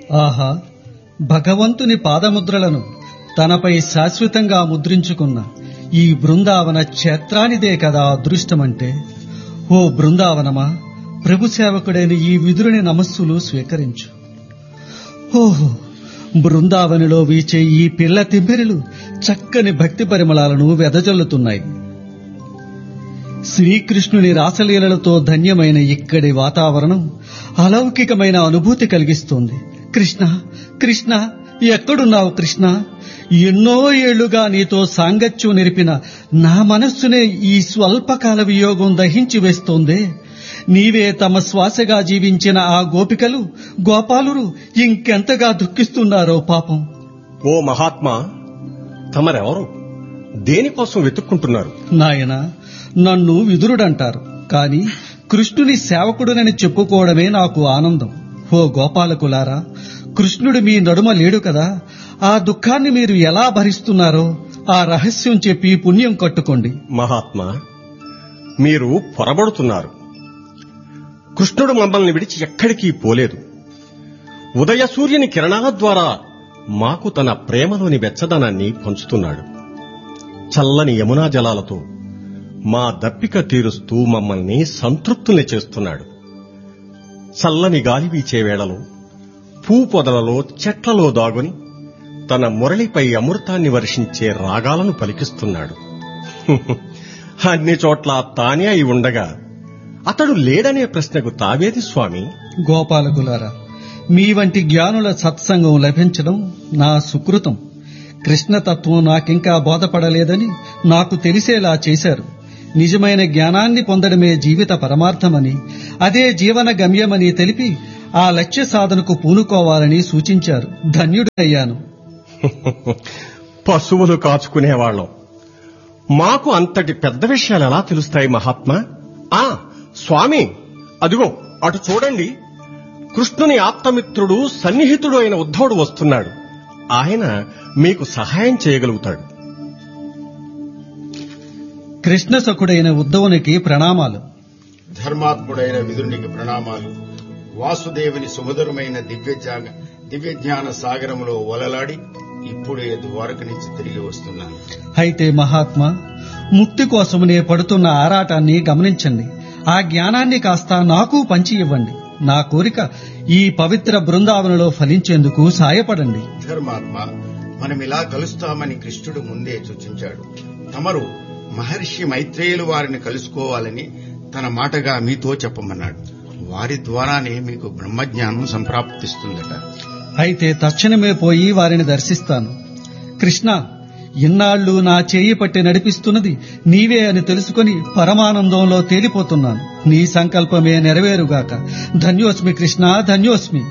ఆహా భగవంతుని పాదముద్రలను తనపై శాశ్వతంగా ముద్రించుకున్న ఈ బృందావన క్షేత్రానిదే కదా అదృష్టమంటే ఓ బృందావనమా ప్రభు సేవకుడైన ఈ విదురుని నమస్సులు స్వీకరించు ఓహో బృందావనిలో వీచే ఈ పిల్ల తిమ్మిరిలు చక్కని భక్తి పరిమళాలను వెదజల్లుతున్నాయి శ్రీకృష్ణుని రాసలీలలతో ధన్యమైన ఇక్కడి వాతావరణం అలౌకికమైన అనుభూతి కలిగిస్తోంది కృష్ణ కృష్ణ ఎక్కడున్నావు కృష్ణ ఎన్నో ఏళ్లుగా నీతో సాంగత్యం నిరిపిన నా మనస్సునే ఈ స్వల్పకాల వియోగం దహించి వేస్తోందే నీవే తమ శ్వాసగా జీవించిన ఆ గోపికలు గోపాలురు ఇంకెంతగా దుఃఖిస్తున్నారో పాపం ఓ మహాత్మా తమరెవరు దేనికోసం వెతుక్కుంటున్నారు నాయన నన్ను విదురుడంటారు కాని కృష్ణుని సేవకుడునని చెప్పుకోవడమే నాకు ఆనందం ఓ గోపాలకులారా కృష్ణుడు మీ నడుమ లేడు కదా ఆ దుఃఖాన్ని మీరు ఎలా భరిస్తున్నారో ఆ రహస్యం చెప్పి పుణ్యం కట్టుకోండి మహాత్మా మీరు పొరబడుతున్నారు కృష్ణుడు మమ్మల్ని విడిచి ఎక్కడికి పోలేదు ఉదయ సూర్యుని కిరణాల ద్వారా మాకు తన ప్రేమలోని వెచ్చదనాన్ని పంచుతున్నాడు చల్లని యమునా జలాలతో మా దప్పిక తీరుస్తూ మమ్మల్ని సంతృప్తుల్ని చేస్తున్నాడు చల్లని గాలి వీచే వేళలో పూ పొదలలో చెట్లలో దాగుని తన మురళిపై అమృతాన్ని వర్షించే రాగాలను పలికిస్తున్నాడు అన్ని చోట్ల తానే అయి ఉండగా అతడు లేడనే ప్రశ్నకు తావేది స్వామి గోపాలకులారా మీ వంటి జ్ఞానుల సత్సంగం లభించడం నా సుకృతం కృష్ణతత్వం నాకింకా బోధపడలేదని నాకు తెలిసేలా చేశారు నిజమైన జ్ఞానాన్ని పొందడమే జీవిత పరమార్థమని అదే జీవన గమ్యమని తెలిపి ఆ లక్ష్య సాధనకు పూనుకోవాలని సూచించారు ధన్యుడయ్యాను పశువులు కాచుకునేవాళ్ళం మాకు అంతటి పెద్ద విషయాలు ఎలా తెలుస్తాయి మహాత్మా ఆ స్వామి అదిగో అటు చూడండి కృష్ణుని ఆప్తమిత్రుడు సన్నిహితుడు అయిన ఉద్ధవుడు వస్తున్నాడు ఆయన మీకు సహాయం చేయగలుగుతాడు కృష్ణ సఖుడైన ఉద్ధవునికి ప్రణామాలు ధర్మాత్ముడైన విదురునికి ప్రణామాలు వాసుదేవుని సుమధురమైన దివ్య జ్ఞాన దివ్య జ్ఞాన సాగరములో ఒలలాడి ఇప్పుడే ద్వారక నుంచి తిరిగి వస్తున్నాను అయితే మహాత్మా ముక్తి కోసం నే పడుతున్న ఆరాటాన్ని గమనించండి ఆ జ్ఞానాన్ని కాస్త నాకు పంచి ఇవ్వండి నా కోరిక ఈ పవిత్ర బృందావనలో ఫలించేందుకు సాయపడండి ధర్మాత్మ మనం ఇలా కలుస్తామని కృష్ణుడు ముందే సూచించాడు తమరు మహర్షి మైత్రేయులు వారిని కలుసుకోవాలని తన మాటగా మీతో చెప్పమన్నాడు వారి ద్వారానే మీకు బ్రహ్మజ్ఞానం సంప్రాప్తిస్తుందట అయితే తక్షణమే పోయి వారిని దర్శిస్తాను కృష్ణ ఇన్నాళ్లు నా చేయి పట్టి నడిపిస్తున్నది నీవే అని తెలుసుకొని పరమానందంలో తేలిపోతున్నాను నీ సంకల్పమే నెరవేరుగాక ధన్యోస్మి కృష్ణ ధన్యోస్మి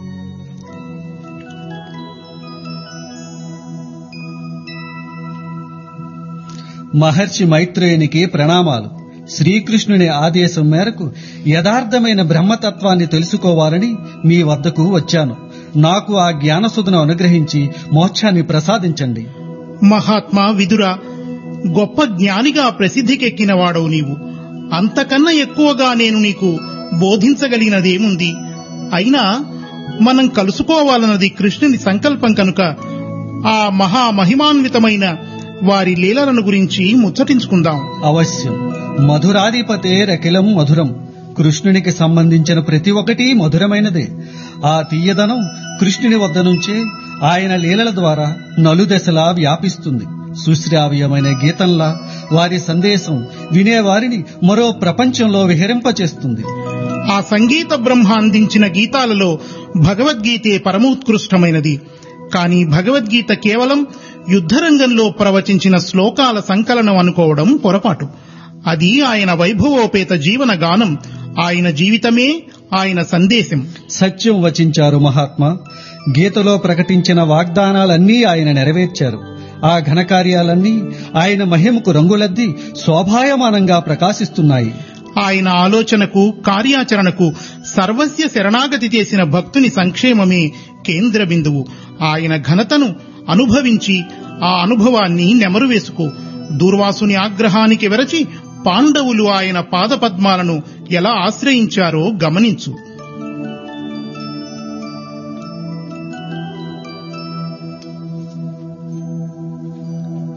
మహర్షి మైత్రేయునికి ప్రణామాలు శ్రీకృష్ణుని ఆదేశం మేరకు యథార్థమైన బ్రహ్మతత్వాన్ని తెలుసుకోవాలని మీ వద్దకు వచ్చాను నాకు ఆ జ్ఞానసుధను అనుగ్రహించి మోక్షాన్ని ప్రసాదించండి మహాత్మా విదుర గొప్ప జ్ఞానిగా ప్రసిద్ధికెక్కిన వాడవు నీవు అంతకన్నా ఎక్కువగా నేను నీకు బోధించగలిగినదేముంది అయినా మనం కలుసుకోవాలన్నది కృష్ణుని సంకల్పం కనుక ఆ మహా మహిమాన్వితమైన వారి లీలలను గురించి ముచ్చటించుకుందాం అవశ్యం మధురాధిపతే రకిలం మధురం కృష్ణునికి సంబంధించిన ప్రతి ఒక్కటి మధురమైనదే ఆ తీయదనం కృష్ణుని వద్ద నుంచే ఆయన లీలల ద్వారా నలుదశలా వ్యాపిస్తుంది సుశ్రావ్యమైన గీతంలా వారి సందేశం వినేవారిని మరో ప్రపంచంలో విహరింపచేస్తుంది ఆ సంగీత బ్రహ్మ అందించిన గీతాలలో భగవద్గీతే పరమోత్కృష్టమైనది కానీ భగవద్గీత కేవలం యుద్ధరంగంలో ప్రవచించిన శ్లోకాల సంకలనం అనుకోవడం పొరపాటు అది ఆయన వైభవోపేత జీవన గానం ఆయన జీవితమే ఆయన సందేశం సత్యం వచించారు మహాత్మా గీతలో ప్రకటించిన వాగ్దానాలన్నీ ఆయన నెరవేర్చారు ఆ ఘనకార్యాలన్నీ ఆయన మహిమకు రంగులద్ది శోభాయమానంగా ప్రకాశిస్తున్నాయి ఆయన ఆలోచనకు కార్యాచరణకు సర్వస్య శరణాగతి చేసిన భక్తుని సంక్షేమమే కేంద్ర బిందువు ఆయన ఘనతను అనుభవించి ఆ అనుభవాన్ని నెమరు వేసుకో దూర్వాసుని ఆగ్రహానికి వెరచి పాండవులు ఆయన పాదపద్మాలను ఎలా ఆశ్రయించారో గమనించు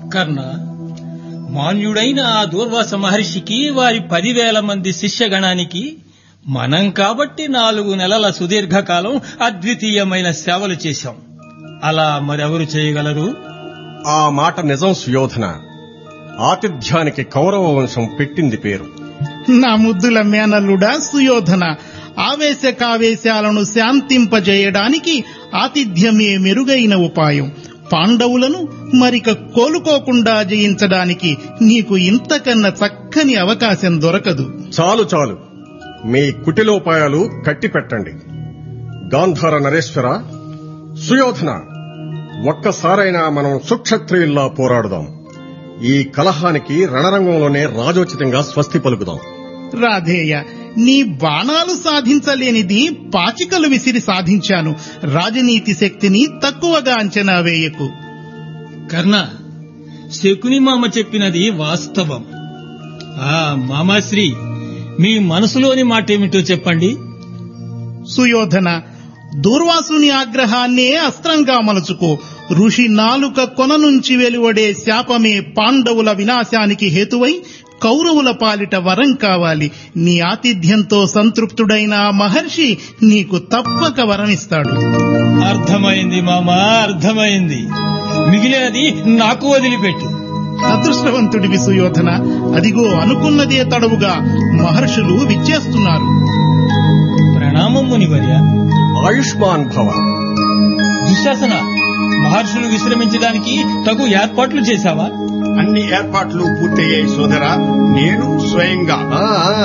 కర్ణ మాన్యుడైన ఆ దూర్వాస మహర్షికి వారి పదివేల మంది శిష్యగణానికి మనం కాబట్టి నాలుగు నెలల సుదీర్ఘకాలం అద్వితీయమైన సేవలు చేశాం అలా మరెవరు చేయగలరు ఆ మాట నిజం సుయోధన ఆతిథ్యానికి కౌరవ వంశం పెట్టింది పేరు నా ముద్దుల మేనల్లుడా సుయోధన ఆవేశ కావేశాలను శాంతింపజేయడానికి ఆతిథ్యమే మెరుగైన ఉపాయం పాండవులను మరిక కోలుకోకుండా జయించడానికి నీకు ఇంతకన్నా చక్కని అవకాశం దొరకదు చాలు చాలు మీ కుటిలోపాయాలు కట్టి పెట్టండి గాంధార నరేశ్వర సుయోధన ఒక్కసారైనా మనం సుక్షత్రియుల్లా పోరాడుదాం ఈ కలహానికి రణరంగంలోనే రాజోచితంగా స్వస్తి పలుకుదాం రాధేయ నీ బాణాలు సాధించలేనిది పాచికలు విసిరి సాధించాను రాజనీతి శక్తిని తక్కువగా అంచనా వేయకు కర్ణ శకుని మామ చెప్పినది వాస్తవం ఆ మామాశ్రీ మీ మనసులోని మాటేమిటో చెప్పండి సుయోధన దూర్వాసుని ఆగ్రహాన్నే అస్త్రంగా మలుచుకో ఋషి నాలుక కొన నుంచి వెలువడే శాపమే పాండవుల వినాశానికి హేతువై కౌరవుల పాలిట వరం కావాలి నీ ఆతిథ్యంతో సంతృప్తుడైన ఆ మహర్షి నీకు తప్పక వరమిస్తాడు అర్థమైంది మామా అర్థమైంది మిగిలినది నాకు వదిలిపెట్టు అదృష్టవంతుడివి సుయోధన అదిగో అనుకున్నదే తడవుగా మహర్షులు విచ్చేస్తున్నారు ప్రణామం మునివర్య ఆయుష్మాన్ భవ దుశ్శాసన మహర్షులు విశ్రమించడానికి తగు ఏర్పాట్లు చేశావా అన్ని ఏర్పాట్లు పూర్తయ్యాయి సోదరా నేను స్వయంగా ఆ,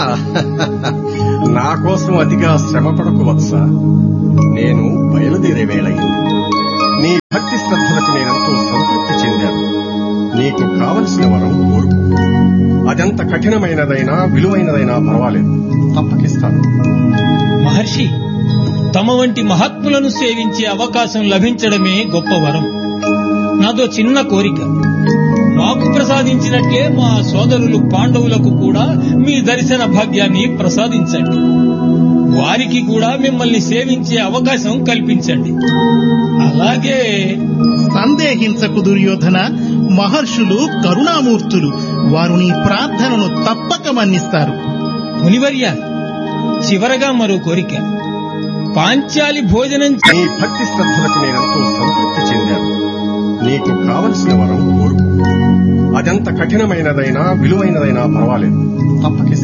నా కోసం అతిగా శ్రమ పడకు వత్స నేను బయలుదేరే వేళయింది నీ భక్తి శ్రద్ధలకు నేనెంతో సంతృప్తి చెందాను నీకు కావలసిన వరం కోరు అదెంత కఠినమైనదైనా విలువైనదైనా పర్వాలేదు తప్పకిస్తాను మహర్షి తమ వంటి మహాత్ములను సేవించే అవకాశం లభించడమే గొప్ప వరం నాదో చిన్న కోరిక మాకు ప్రసాదించినట్లే మా సోదరులు పాండవులకు కూడా మీ దర్శన భాగ్యాన్ని ప్రసాదించండి వారికి కూడా మిమ్మల్ని సేవించే అవకాశం కల్పించండి అలాగే సందేహించకు దుర్యోధన మహర్షులు కరుణామూర్తులు వారు నీ ప్రార్థనను తప్పక మన్నిస్తారు మునివర్య చివరగా మరో కోరిక పాంచాలి భోజనం చే- నీ భక్తి శ్రద్ధలకు నేనెంతో సంతృప్తి చెందాను నీకు కావలసిన వరం కోరు అదెంత కఠినమైనదైనా విలువైనదైనా పర్వాలేదు తప్పకిస్తాను